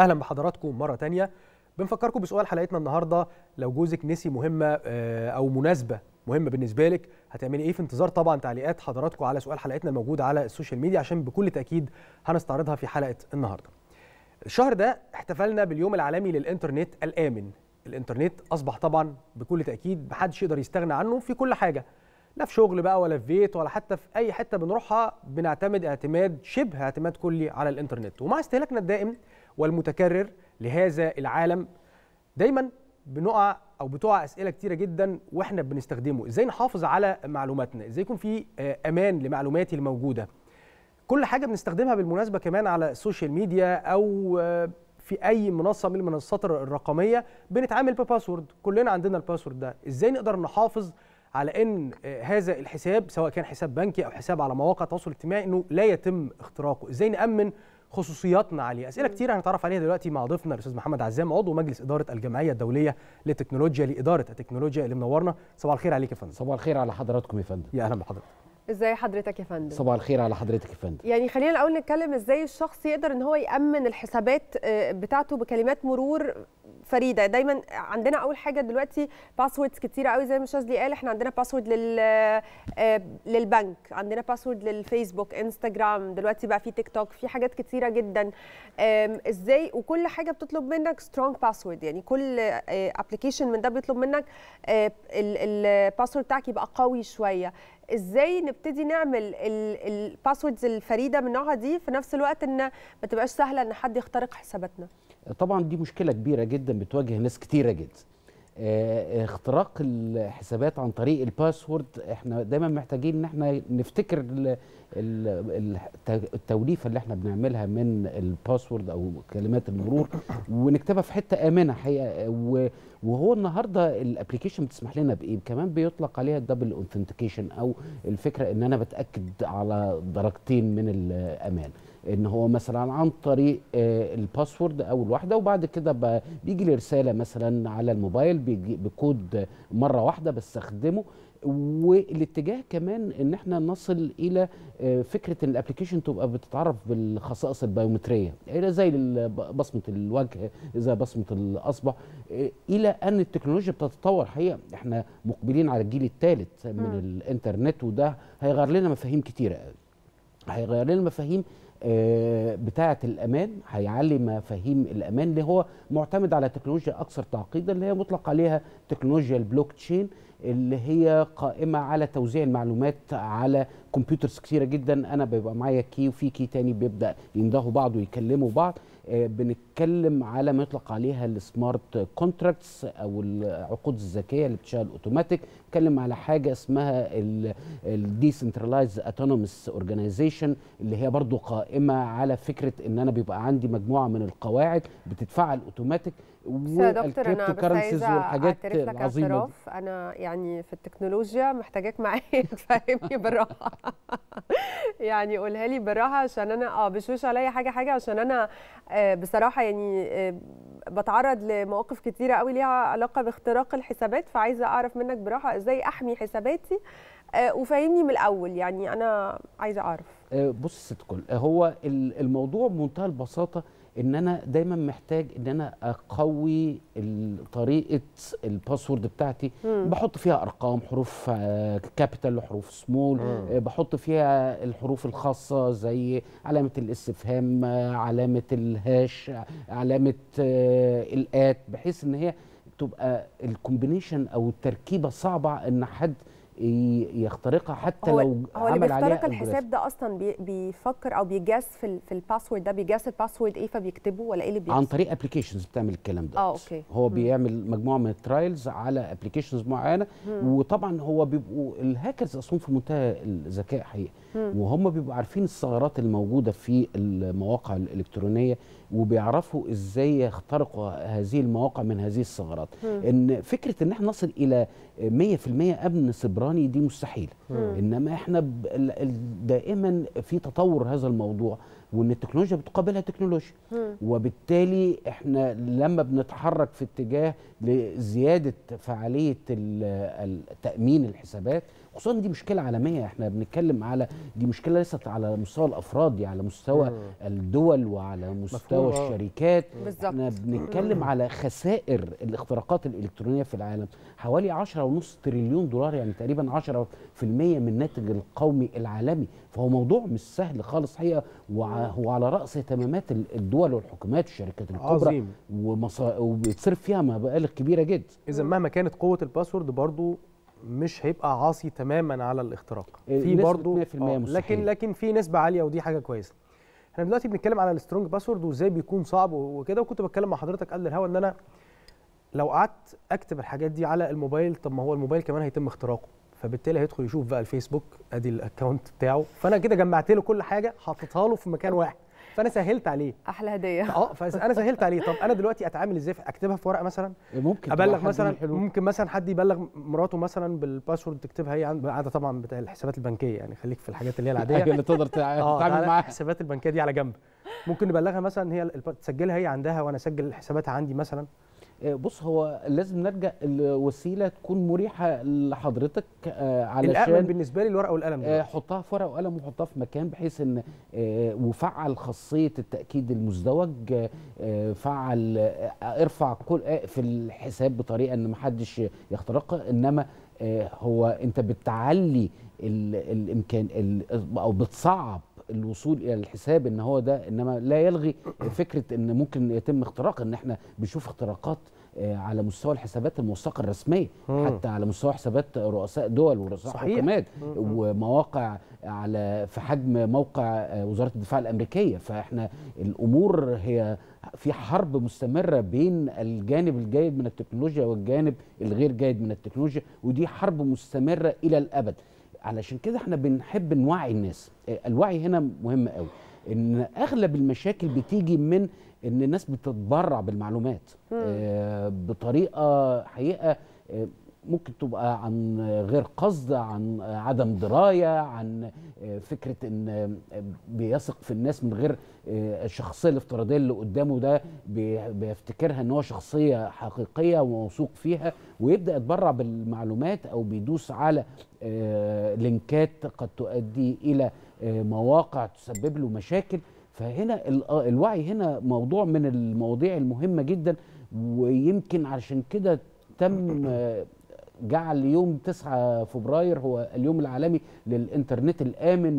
اهلا بحضراتكم مره تانية بنفكركم بسؤال حلقتنا النهارده لو جوزك نسي مهمه آه، او مناسبه مهمه بالنسبه لك هتعملي ايه في انتظار طبعا تعليقات حضراتكم على سؤال حلقتنا الموجود على السوشيال ميديا عشان بكل تاكيد هنستعرضها في حلقه النهارده الشهر ده احتفلنا باليوم العالمي للانترنت الامن الانترنت اصبح طبعا بكل تاكيد محدش يقدر يستغنى عنه في كل حاجه لا في شغل بقى ولا في بيت ولا حتى في اي حته بنروحها بنعتمد اعتماد شبه اعتماد كلي على الانترنت ومع استهلاكنا الدائم والمتكرر لهذا العالم دايما بنقع او بتقع اسئله كتيره جدا واحنا بنستخدمه ازاي نحافظ على معلوماتنا ازاي يكون في آه، امان لمعلوماتي الموجوده كل حاجه بنستخدمها بالمناسبه كمان على السوشيال ميديا او آه، في اي منصه من المنصات الرقميه بنتعامل بباسورد كلنا عندنا الباسورد ده ازاي نقدر نحافظ على ان آه، هذا الحساب سواء كان حساب بنكي او حساب على مواقع التواصل الاجتماعي انه لا يتم اختراقه ازاي نامن خصوصياتنا عليه اسئله كتير هنتعرف عليها دلوقتي مع ضيفنا الاستاذ محمد عزام عضو مجلس اداره الجمعيه الدوليه للتكنولوجيا لاداره التكنولوجيا اللي منورنا صباح الخير عليك يا فندم صباح الخير على حضراتكم يا فندم يا اهلا بحضرتك ازاي حضرتك يا فندم صباح الخير على حضرتك يا فندم يعني خلينا الاول نتكلم ازاي الشخص يقدر ان هو يامن الحسابات آه، بتاعته بكلمات مرور فريده دايما عندنا اول حاجه دلوقتي باسوردز كتيره قوي زي ما شاذلي قال احنا عندنا باسورد لل آه، للبنك عندنا باسورد للفيسبوك انستجرام دلوقتي بقى في تيك توك في حاجات كتيره جدا آم، ازاي وكل حاجه بتطلب منك سترونج باسورد يعني كل ابلكيشن من ده بيطلب منك الباسورد بتاعك يبقى قوي شويه ازاي نبتدي نعمل الباسوردز الفريده من نوعها دي في نفس الوقت ان ما تبقاش سهله ان حد يخترق حساباتنا طبعا دي مشكله كبيره جدا بتواجه ناس كتيره جدا آه، اختراق الحسابات عن طريق الباسورد احنا دايما محتاجين ان احنا نفتكر ال- ال- الت- التوليفه اللي احنا بنعملها من الباسورد او كلمات المرور ونكتبها في حته امنه حقيقه و- وهو النهارده الابلكيشن بتسمح لنا بايه كمان بيطلق عليها الدبل اوثنتيكيشن او الفكره ان انا بتاكد على درجتين من الامان ان هو مثلا عن طريق آه، الباسورد او الواحده وبعد كده ب- بيجي لي رساله مثلا على الموبايل بيجي بكود مره واحده بستخدمه والاتجاه كمان ان احنا نصل الى آه، فكره ان الابلكيشن تبقى بتتعرف بالخصائص البيومتريه يعني زي ال- بصمه الوجه زي بصمه الاصبع آه، الى ان التكنولوجيا بتتطور حقيقه احنا مقبلين على الجيل الثالث من مم. الانترنت وده هيغير لنا مفاهيم كتيره قوي هيغير لنا مفاهيم آه، بتاعه الامان هيعلي مفاهيم الامان اللي هو معتمد على تكنولوجيا اكثر تعقيدا اللي هي مطلق عليها تكنولوجيا البلوك تشين اللي هي قائمه على توزيع المعلومات على كمبيوترز كتيره جدا انا بيبقى معايا كي وفي كي تاني بيبدا يندهوا بعض ويكلموا بعض آه، بنتكلم على ما يطلق عليها السمارت كونتراكتس او العقود الذكيه اللي بتشتغل اوتوماتيك بنتكلم على حاجه اسمها الديسنترلايز اوتونوموس اورجانيزيشن اللي هي برضو قائمه على فكره ان انا بيبقى عندي مجموعه من القواعد بتتفعل اوتوماتيك بس يا دكتور انا بس والكريبتوكرنسيز عايزه والحاجات اعترف لك العظيمه دي. اعتراف انا يعني في التكنولوجيا محتاجاك معايا تفهمني بالراحه يعني قولها لي بالراحه عشان انا اه بشوش عليا حاجه حاجه عشان انا آه، بصراحه يعني آه، بتعرض لمواقف كتيره قوي ليها علاقه باختراق الحسابات فعايزه اعرف منك براحه ازاي احمي حساباتي آه، وفهمني من الاول يعني انا عايزه اعرف آه، بص يا ست كل هو ال- الموضوع بمنتهى البساطه ان انا دايما محتاج ان انا اقوي ال- طريقه الباسورد بتاعتي مم. بحط فيها ارقام حروف كابيتال وحروف سمول مم. بحط فيها الحروف الخاصه زي علامه الاستفهام آه، علامه الهاش علامه آه، الات بحيث ان هي تبقى الكومبينيشن او التركيبه صعبه ان حد ي- يخترقها حتى هو لو هو اللي عمل عليها بيخترق algorithm. الحساب ده اصلا بي بيفكر او بيجاس في ال- في الباسورد ده بيجاس الباسورد ايه فبيكتبه ولا ايه اللي بيحصل عن طريق ابلكيشنز بتعمل الكلام ده اه اوكي هو مم. بيعمل مجموعه من الترايلز على ابلكيشنز معينه مم. وطبعا هو بيبقوا الهاكرز اصلا في منتهى الذكاء حقيقه مم. وهم بيبقوا عارفين الثغرات الموجوده في المواقع الالكترونيه وبيعرفوا ازاي يخترقوا هذه المواقع من هذه الثغرات مم. ان فكره ان احنا نصل الى 100% امن سيبراني دي مستحيل مم. انما احنا ب- ال- ال- دائما في تطور هذا الموضوع وان التكنولوجيا بتقابلها تكنولوجيا مم. وبالتالي احنا لما بنتحرك في اتجاه لزياده فعاليه ال- ال- تامين الحسابات خصوصا دي مشكله عالميه احنا بنتكلم على دي مشكله ليست على مستوى الافراد دي على مستوى مم. الدول وعلى مستوى مفهوم، آه. الشركات بالظبط احنا بنتكلم على خسائر الاختراقات الالكترونيه في العالم حوالي 10.5 تريليون دولار يعني تقريبا 10% من الناتج القومي العالمي فهو موضوع مش سهل خالص حقيقه وهو على راس اهتمامات ال- الدول والحكومات والشركات الكبرى عظيم ومصا... وبيتصرف فيها مبالغ كبيره جدا اذا مهما كانت قوه الباسورد برضو مش هيبقى عاصي تماما على الاختراق إيه، في نسبة برضو 100% آه، لكن مستحيل. لكن في نسبه عاليه ودي حاجه كويسه احنا دلوقتي بنتكلم على السترونج باسورد وازاي بيكون صعب وكده وكنت بتكلم مع حضرتك قبل الهوا ان انا لو قعدت اكتب الحاجات دي على الموبايل طب ما هو الموبايل كمان هيتم اختراقه فبالتالي هيدخل يشوف بقى الفيسبوك ادي الاكونت بتاعه فانا كده جمعت له كل حاجه حطيتها له في مكان واحد فانا سهلت عليه احلى هديه اه فانا سهلت عليه طب انا دلوقتي اتعامل ازاي اكتبها في ورقه مثلا ممكن تبقى حد ابلغ من مثلا الحلول. ممكن مثلا حد يبلغ مراته مثلا بالباسورد تكتبها هي عند عاده طبعا بتاع الحسابات البنكيه يعني خليك في الحاجات اللي هي هي العاديه اللي تقدر تع- اه تتعامل تعالى معاها الحسابات البنكيه دي على جنب ممكن نبلغها مثلا هي الب- تسجلها هي عندها وانا اسجل حساباتها عندي مثلا آه، بص هو لازم نلجا الوسيله تكون مريحه لحضرتك آه، الامن علشان بالنسبه لي الورقه والقلم آه، دي. حطها في ورقه وقلم وحطها في مكان بحيث ان آه، وفعل خاصيه التاكيد المزدوج آه، آه، فعل آه، ارفع كل آه، في الحساب بطريقه ان محدش يخترقها انما آه، هو انت بتعلي ال- الامكان ال- او بتصعب الوصول الى الحساب ان هو ده انما لا يلغي فكره ان ممكن يتم اختراق ان احنا بنشوف اختراقات آه، على مستوى الحسابات الموثقه الرسميه مم. حتى على مستوى حسابات رؤساء دول ورؤساء صحيح. حكومات مم. ومواقع على في حجم موقع آه، وزاره الدفاع الامريكيه فاحنا الامور هي في حرب مستمره بين الجانب الجيد من التكنولوجيا والجانب الغير جيد من التكنولوجيا ودي حرب مستمره الى الابد علشان كده احنا بنحب نوعي الناس آه، الوعي هنا مهم قوي ان اغلب المشاكل بتيجي من ان الناس بتتبرع بالمعلومات آه، بطريقه حقيقه آه، ممكن تبقى عن غير قصد عن عدم درايه عن فكره ان بيثق في الناس من غير الشخصيه الافتراضيه اللي قدامه ده بي- بيفتكرها ان هو شخصيه حقيقيه وموثوق فيها ويبدا يتبرع بالمعلومات او بيدوس على آه، لينكات قد تؤدي الى آه، مواقع تسبب له مشاكل فهنا ال- آه، الوعي هنا موضوع من المواضيع المهمه جدا ويمكن علشان كده تم آه، جعل يوم 9 فبراير هو اليوم العالمي للإنترنت الآمن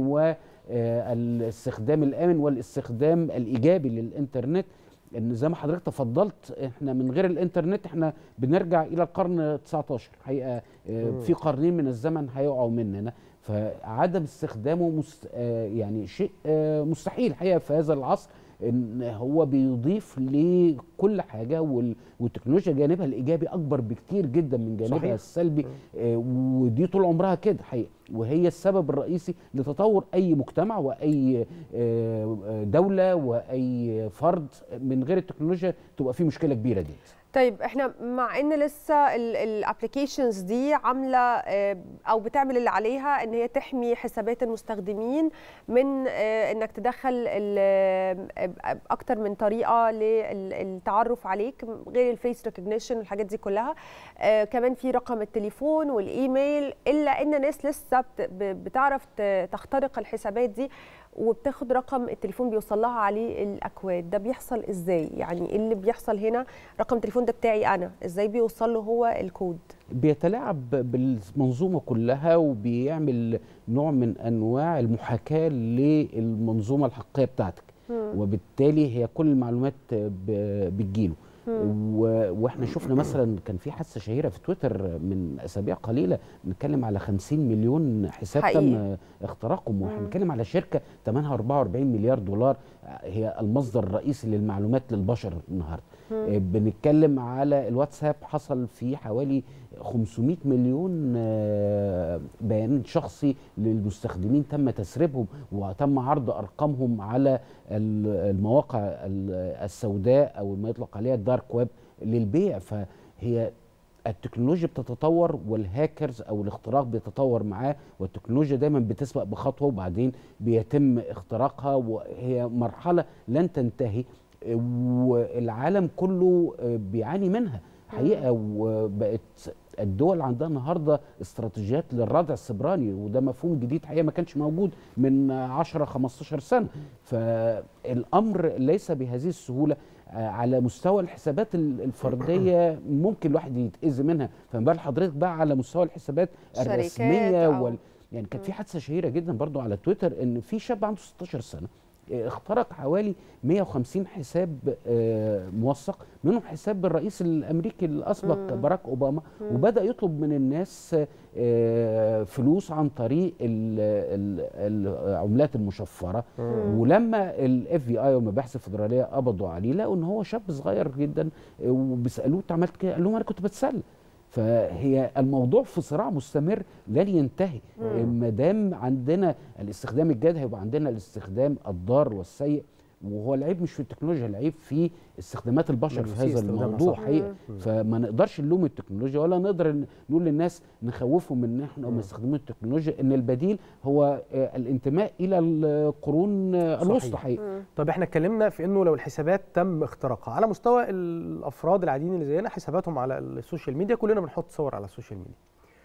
والاستخدام الآمن والاستخدام الإيجابي للإنترنت ان زي ما حضرتك تفضلت احنا من غير الانترنت احنا بنرجع الى القرن 19 حقيقه آه، مم. في قرنين من الزمن هيقعوا مننا فعدم استخدامه مست آه، يعني شيء آه، مستحيل حقيقه في هذا العصر ان هو بيضيف لكل حاجه وال- والتكنولوجيا جانبها الايجابي اكبر بكتير جدا من جانبها صحيح. السلبي آه، ودي طول عمرها كده حقيقه وهي السبب الرئيسي لتطور اي مجتمع واي آه، آه، دوله واي فرد من غير التكنولوجيا تبقى في مشكله كبيره جدا طيب احنا مع ان لسه الابلكيشنز دي عامله آه، او بتعمل اللي عليها ان هي تحمي حسابات المستخدمين من آه، انك تدخل ال- آه، اكتر من طريقه للتعرف عليك غير الفيس ريكوجنيشن والحاجات دي كلها آه، كمان في رقم التليفون والايميل الا ان ناس لسه بت- ب- بتعرف ت- تخترق الحسابات دي وبتاخد رقم التليفون بيوصل لها عليه الاكواد ده بيحصل ازاي يعني ايه اللي بيحصل هنا رقم التليفون ده بتاعي انا ازاي بيوصل له هو الكود بيتلاعب بالمنظومه كلها وبيعمل نوع من انواع المحاكاه للمنظومه الحقيقيه بتاعتك وبالتالي هي كل المعلومات ب- بتجيله و- واحنا شفنا مثلا كان في حادثه شهيره في تويتر من اسابيع قليله بنتكلم على 50 مليون حساب حقيقي. تم اختراقهم واحنا بنتكلم على شركه ثمنها 44 مليار دولار هي المصدر الرئيسي للمعلومات للبشر النهارده آه، بنتكلم على الواتساب حصل فيه حوالي 500 مليون آه، بيان شخصي للمستخدمين تم تسريبهم وتم عرض ارقامهم على ال- المواقع ال- السوداء او ما يطلق عليها الدارك ويب للبيع فهي التكنولوجيا بتتطور والهاكرز او الاختراق بيتطور معاه والتكنولوجيا دايما بتسبق بخطوه وبعدين بيتم اختراقها وهي مرحله لن تنتهي والعالم كله بيعاني منها حقيقه وبقت الدول عندها النهارده استراتيجيات للردع السبراني وده مفهوم جديد حقيقه ما كانش موجود من 10 15 سنه فالامر ليس بهذه السهوله آه، على مستوى الحسابات ال- الفرديه ممكن الواحد يتاذي منها فما بال حضرتك بقى على مستوى الحسابات شركات الرسميه أو- وال يعني كانت في حادثه شهيره جدا برضو على تويتر ان في شاب عنده 16 سنه آه، اخترق حوالي 150 حساب آه، موثق منهم حساب الرئيس الامريكي الاسبق مم. باراك اوباما وبدا يطلب من الناس آه، فلوس عن طريق ال- ال- العملات المشفره ولما الاف بي اي والمباحث الفدراليه قبضوا عليه لقوا ان هو شاب صغير جدا آه، وبيسالوه انت عملت كده قال لهم انا كنت بتسلى فهي الموضوع في صراع مستمر لن ينتهي ما دام عندنا الاستخدام الجاد هيبقى عندنا الاستخدام الضار والسيء وهو العيب مش في التكنولوجيا العيب في استخدامات البشر من في سيء هذا استخدامها، الموضوع صح. حقيقه فما نقدرش نلوم التكنولوجيا ولا نقدر ن- نقول للناس نخوفهم من ان احنا هم يستخدمون التكنولوجيا ان البديل هو آه، الانتماء الى القرون آه، الوسطى صحيح. حقيقه طب احنا اتكلمنا في انه لو الحسابات تم اختراقها على مستوى الافراد العاديين اللي زينا حساباتهم على السوشيال ميديا كلنا بنحط صور على السوشيال ميديا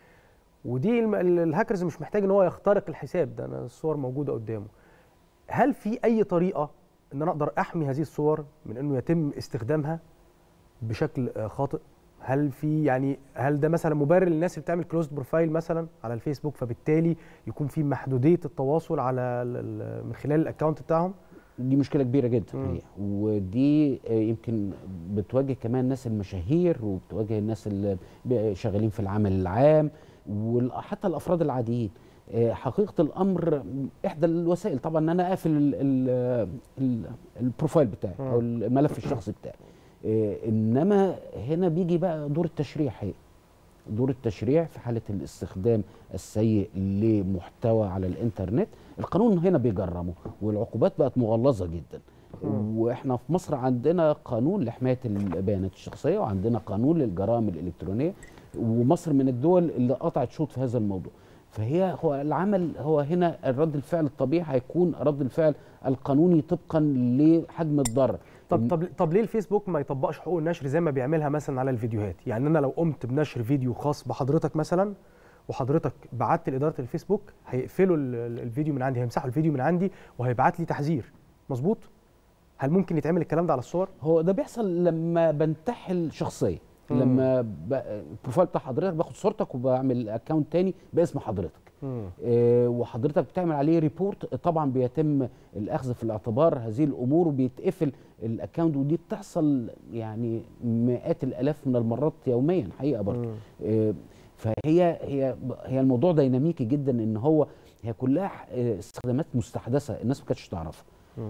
ودي الم- ال- الهاكرز مش محتاج ان هو يخترق الحساب ده انا الصور موجوده قدامه هل في اي طريقه ان انا اقدر احمي هذه الصور من انه يتم استخدامها بشكل آه، خاطئ هل في يعني هل ده مثلا مبرر للناس اللي بتعمل كلوزد بروفايل مثلا على الفيسبوك فبالتالي يكون في محدوديه التواصل على ال- ال- من خلال الاكونت بتاعهم دي مشكله كبيره جدا مم. حقيقة. ودي آه، يمكن بتواجه كمان الناس المشاهير وبتواجه الناس اللي ب- شغالين في العمل العام وحتى الافراد العاديين آه، حقيقه الامر احدى الوسائل طبعا ان انا اقفل ال- ال- ال- البروفايل بتاعي او الملف الشخصي بتاعي آه، انما هنا بيجي بقى دور التشريع حقيقة. دور التشريع في حاله الاستخدام السيء لمحتوى على الانترنت القانون هنا بيجرمه والعقوبات بقت مغلظه جدا واحنا في مصر عندنا قانون لحمايه البيانات الشخصيه وعندنا قانون للجرائم الالكترونيه ومصر من الدول اللي قطعت شوط في هذا الموضوع فهي هو العمل هو هنا الرد الفعل الطبيعي هيكون رد الفعل القانوني طبقا لحجم الضرر طب طب طب ليه الفيسبوك ما يطبقش حقوق النشر زي ما بيعملها مثلا على الفيديوهات يعني انا لو قمت بنشر فيديو خاص بحضرتك مثلا وحضرتك بعت لاداره الفيسبوك هيقفلوا ال- ال- الفيديو من عندي هيمسحوا الفيديو من عندي وهيبعت لي تحذير مظبوط هل ممكن يتعمل الكلام ده على الصور هو ده بيحصل لما بنتحل شخصيه مم. لما ب- البروفايل بتاع حضرتك باخد صورتك وبعمل اكونت تاني باسم حضرتك آه، وحضرتك بتعمل عليه ريبورت طبعا بيتم الاخذ في الاعتبار هذه الامور وبيتقفل الاكونت ودي بتحصل يعني مئات الالاف من المرات يوميا حقيقه برضه آه، فهي هي هي الموضوع ديناميكي جدا ان هو هي كلها آه، استخدامات مستحدثه الناس ما كانتش تعرفها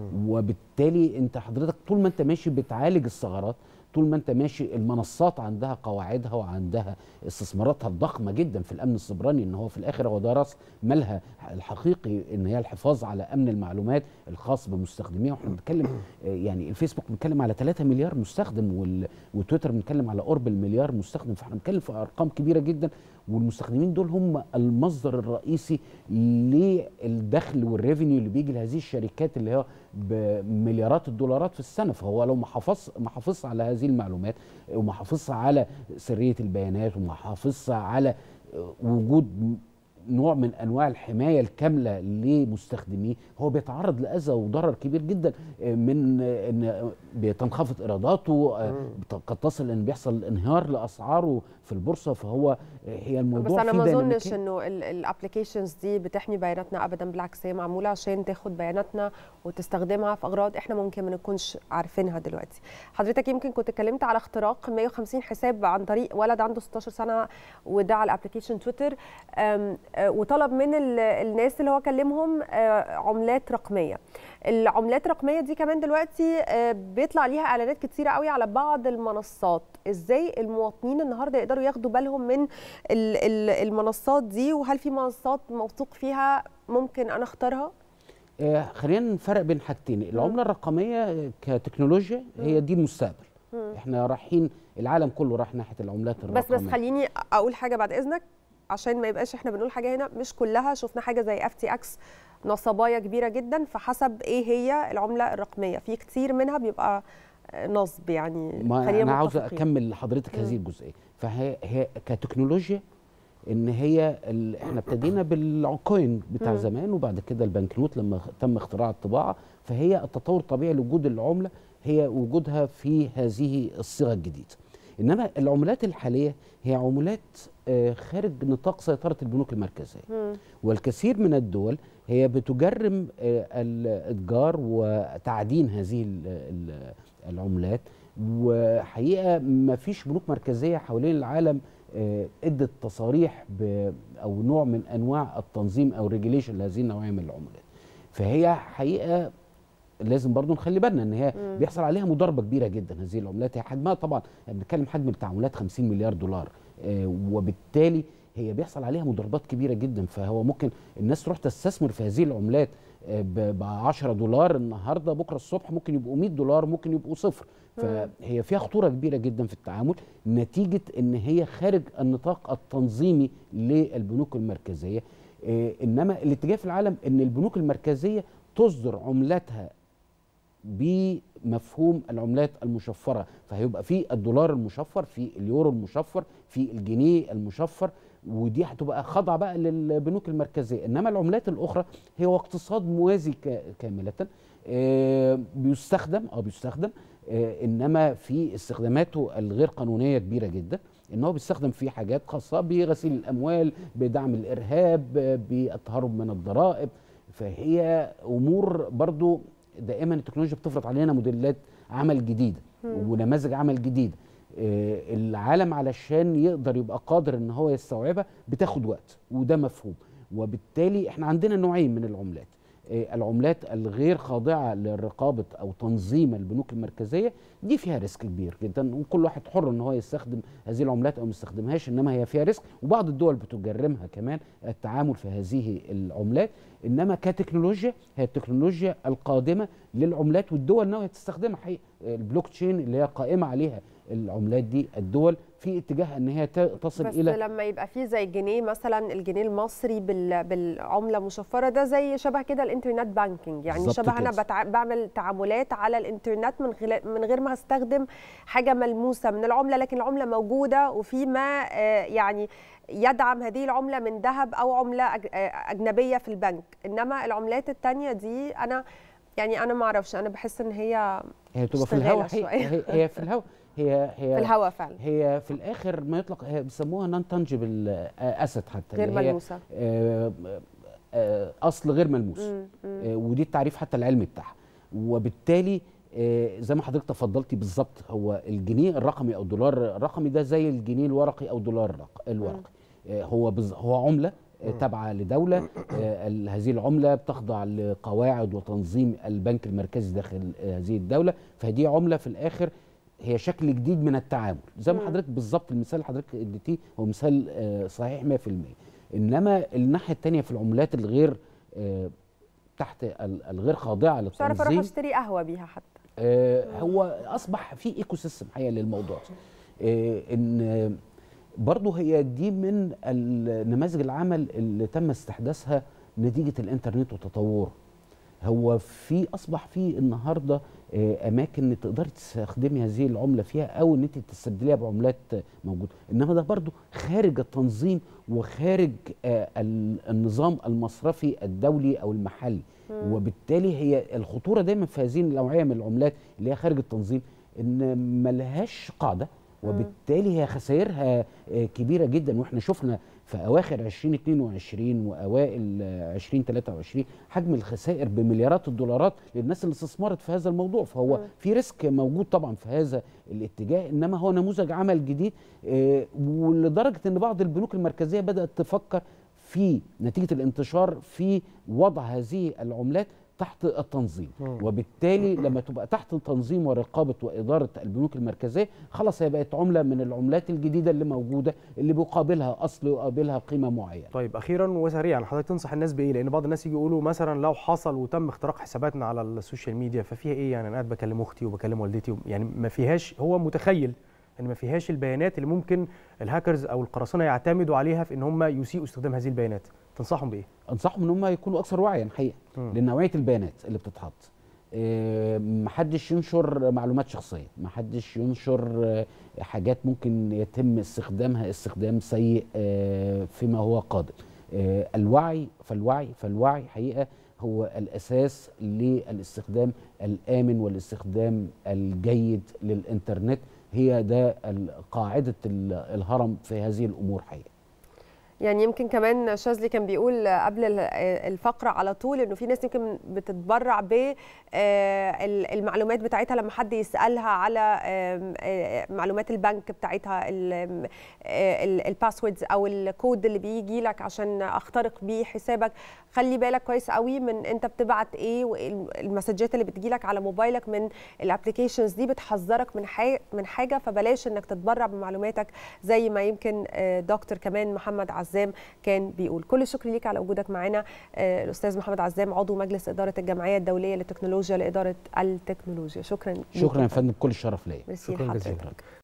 وبالتالي انت حضرتك طول ما انت ماشي بتعالج الثغرات طول ما انت ماشي المنصات عندها قواعدها وعندها استثماراتها الضخمه جدا في الامن السيبراني ان هو في الاخر هو ده راس مالها الحقيقي ان هي الحفاظ على امن المعلومات الخاص بمستخدميها واحنا بنتكلم آه، يعني الفيسبوك بنتكلم على 3 مليار مستخدم وال- وتويتر بنتكلم على قرب المليار مستخدم فاحنا بنتكلم في ارقام كبيره جدا والمستخدمين دول هم المصدر الرئيسي للدخل والريفينيو اللي بيجي لهذه الشركات اللي هي بمليارات الدولارات في السنه فهو لو ما حافظ ما حافظش على هذه المعلومات وما حافظش على سريه البيانات وما حافظش على وجود نوع من انواع الحمايه الكامله لمستخدميه هو بيتعرض لاذى وضرر كبير جدا من ان بتنخفض ايراداته قد تصل ان بيحصل انهيار لاسعاره في البورصه فهو هي بس الموضوع انا فيه ما ديناميكية. اظنش انه الابلكيشنز دي بتحمي بياناتنا ابدا بالعكس هي معموله عشان تاخد بياناتنا وتستخدمها في اغراض احنا ممكن ما نكونش عارفينها دلوقتي حضرتك يمكن كنت اتكلمت على اختراق 150 حساب عن طريق ولد عنده 16 سنه وده على ابلكيشن تويتر أم، أه، وطلب من ال- الناس اللي هو كلمهم أه، عملات رقميه العملات الرقميه دي كمان دلوقتي أه، بيطلع ليها اعلانات كتيره قوي على بعض المنصات ازاي المواطنين النهارده يقدروا ياخدوا بالهم من ال- ال- المنصات دي وهل في منصات موثوق فيها ممكن انا اختارها آه، خلينا نفرق بين حاجتين العمله الرقميه كتكنولوجيا هي دي المستقبل احنا رايحين العالم كله راح ناحيه العملات الرقميه بس بس خليني اقول حاجه بعد اذنك عشان ما يبقاش احنا بنقول حاجه هنا مش كلها شفنا حاجه زي اف تي اكس نصبايه كبيره جدا فحسب ايه هي العمله الرقميه في كتير منها بيبقى نصب يعني ما خلينا انا عاوز متفقين. اكمل لحضرتك مم. هذه الجزئيه فهي هي كتكنولوجيا ان هي ال... احنا ابتدينا بالكوين بتاع مم. زمان وبعد كده البنك نوت لما خ- تم اختراع الطباعه فهي التطور الطبيعي لوجود العمله هي وجودها في هذه الصيغه الجديده انما العملات الحاليه هي عملات آه، خارج نطاق سيطره البنوك المركزيه مم. والكثير من الدول هي بتجرم آه، الاتجار وتعدين هذه ال- ال- العملات وحقيقه ما فيش بنوك مركزيه حوالين العالم آه، ادت تصاريح ب- او نوع من انواع التنظيم او ريجيليشن لهذه النوعيه من العملات فهي حقيقه لازم برضو نخلي بالنا ان هي مم. بيحصل عليها مضاربه كبيره جدا هذه العملات هي حجمها طبعا يعني بنتكلم حجم التعاملات 50 مليار دولار آه، وبالتالي هي بيحصل عليها مضاربات كبيره جدا فهو ممكن الناس تروح تستثمر في هذه العملات ب 10 دولار النهارده بكره الصبح ممكن يبقوا 100 دولار ممكن يبقوا صفر فهي فيها خطوره كبيره جدا في التعامل نتيجه ان هي خارج النطاق التنظيمي للبنوك المركزيه آه، انما الاتجاه في العالم ان البنوك المركزيه تصدر عملاتها بمفهوم العملات المشفره فهيبقى في الدولار المشفر في اليورو المشفر في الجنيه المشفر ودي هتبقى خاضعه بقى للبنوك المركزيه انما العملات الاخرى هو اقتصاد موازي ك- كامله آه، بيستخدم اه بيستخدم آه، انما في استخداماته الغير قانونيه كبيره جدا ان هو بيستخدم في حاجات خاصه بغسيل الاموال بدعم الارهاب آه، بالتهرب من الضرائب فهي امور برضو دائما التكنولوجيا بتفرض علينا موديلات عمل جديده ونماذج عمل جديده آه، العالم علشان يقدر يبقى قادر ان هو يستوعبها بتاخد وقت وده مفهوم وبالتالي احنا عندنا نوعين من العملات آه، العملات الغير خاضعه لرقابه او تنظيم البنوك المركزيه دي فيها ريسك كبير جدا وكل واحد حر ان هو يستخدم هذه العملات او ما يستخدمهاش انما هي فيها ريسك وبعض الدول بتجرمها كمان التعامل في هذه العملات انما كتكنولوجيا هي التكنولوجيا القادمه للعملات والدول ناويه تستخدمها حقيقه البلوك تشين اللي هي قائمه عليها العملات دي الدول في اتجاه ان هي ت- تصل بس الى لما يبقى في زي الجنيه مثلا الجنيه المصري بال... بالعمله مشفره ده زي شبه كده الانترنت بانكينج يعني بالظبط شبه انا كده. بتع... بعمل تعاملات على الانترنت من غير من غير ما استخدم حاجه ملموسه من العمله لكن العمله موجوده وفي ما آه، يعني يدعم هذه العمله من ذهب او عمله أج... آه، اجنبيه في البنك انما العملات التانية دي انا يعني انا ما اعرفش انا بحس ان هي هي بتبقى في اشتغالة الهواء شوية. هي, هي في الهواء هي هي في الهواء فعلا هي في الاخر ما يطلق هي بيسموها نون تانجبل اسيت حتى غير اللي هي ملموسه آه، آه، اصل غير ملموس مم، مم. آه، ودي التعريف حتى العلمي بتاعها وبالتالي آه، زي ما حضرتك تفضلتي بالظبط هو الجنيه الرقمي او الدولار الرقمي ده زي الجنيه الورقي او دولار الرق- الورقي آه، هو بز- هو عمله آه، تابعه لدوله آه، ال- هذه العمله بتخضع لقواعد وتنظيم البنك المركزي داخل آه، هذه الدوله فدي عمله في الاخر هي شكل جديد من التعامل زي ما مم. حضرتك بالظبط المثال اللي حضرتك اديتيه هو مثال آه، صحيح 100% انما الناحيه الثانيه في العملات الغير آه، تحت ال- الغير خاضعه مش عارفه اروح للتنظيم اشتري قهوه بيها حتى آه، هو اصبح في ايكو سيستم حقيقه للموضوع ده. آه، ان آه، برضه هي دي من النماذج العمل اللي تم استحداثها نتيجه الانترنت وتطوره هو في اصبح في النهارده آه، اماكن تقدري تستخدمي هذه العمله فيها او ان انت تستبدليها بعملات آه، موجوده انما ده برضو خارج التنظيم وخارج آه، ال- النظام المصرفي الدولي او المحلي وبالتالي هي الخطوره دايما في هذه النوعيه من العملات اللي هي خارج التنظيم ان ملهاش قاعده وبالتالي هي خسائرها آه، كبيره جدا واحنا شفنا في اواخر 2022 واوائل آه، 2023 حجم الخسائر بمليارات الدولارات للناس اللي استثمرت في هذا الموضوع فهو مم. في ريسك موجود طبعا في هذا الاتجاه انما هو نموذج عمل جديد آه، ولدرجه ان بعض البنوك المركزيه بدات تفكر في نتيجه الانتشار في وضع هذه العملات تحت التنظيم مم. وبالتالي لما تبقى تحت تنظيم ورقابه واداره البنوك المركزيه خلاص هي بقت عمله من العملات الجديده اللي موجوده اللي بيقابلها اصل ويقابلها قيمه معينه طيب اخيرا وسريعا حضرتك تنصح الناس بايه لان بعض الناس يجي يقولوا مثلا لو حصل وتم اختراق حساباتنا على السوشيال ميديا ففيها ايه يعني انا قاعد بكلم اختي وبكلم والدتي يعني ما فيهاش هو متخيل ان ما فيهاش البيانات اللي ممكن الهاكرز او القراصنه يعتمدوا عليها في ان هم يسيئوا استخدام هذه البيانات تنصحهم بايه انصحهم ان هم يكونوا اكثر وعيا حقيقه مم. لنوعيه البيانات اللي بتتحط آه، محدش ينشر معلومات شخصيه محدش ينشر آه، حاجات ممكن يتم استخدامها استخدام سيء آه، فيما هو قادم آه، الوعي فالوعي فالوعي حقيقه هو الاساس للاستخدام الامن والاستخدام الجيد للانترنت هي ده ال- قاعده ال- الهرم في هذه الامور حقيقه يعني يمكن كمان شاذلي كان بيقول قبل ال- الفقره على طول انه في ناس يمكن بتتبرع بالمعلومات بتاعتها لما حد يسالها على آم، آه، معلومات البنك بتاعتها الباسوردز او الكود اللي بيجي لك عشان اخترق بيه حسابك خلي بالك كويس قوي من انت بتبعت ايه والمسجات اللي بتجي لك على موبايلك من الابلكيشنز دي بتحذرك من حاجه من حاجه فبلاش انك تتبرع بمعلوماتك زي ما يمكن آه، دكتور كمان محمد عزام كان بيقول كل الشكر ليك على وجودك معنا آه، الاستاذ محمد عزام عضو مجلس اداره الجمعيه الدوليه للتكنولوجيا لاداره التكنولوجيا شكرا ليك شكرا يا يا فندم كل الشرف ليا ميرسي شكراً لحضرتك. جزيلا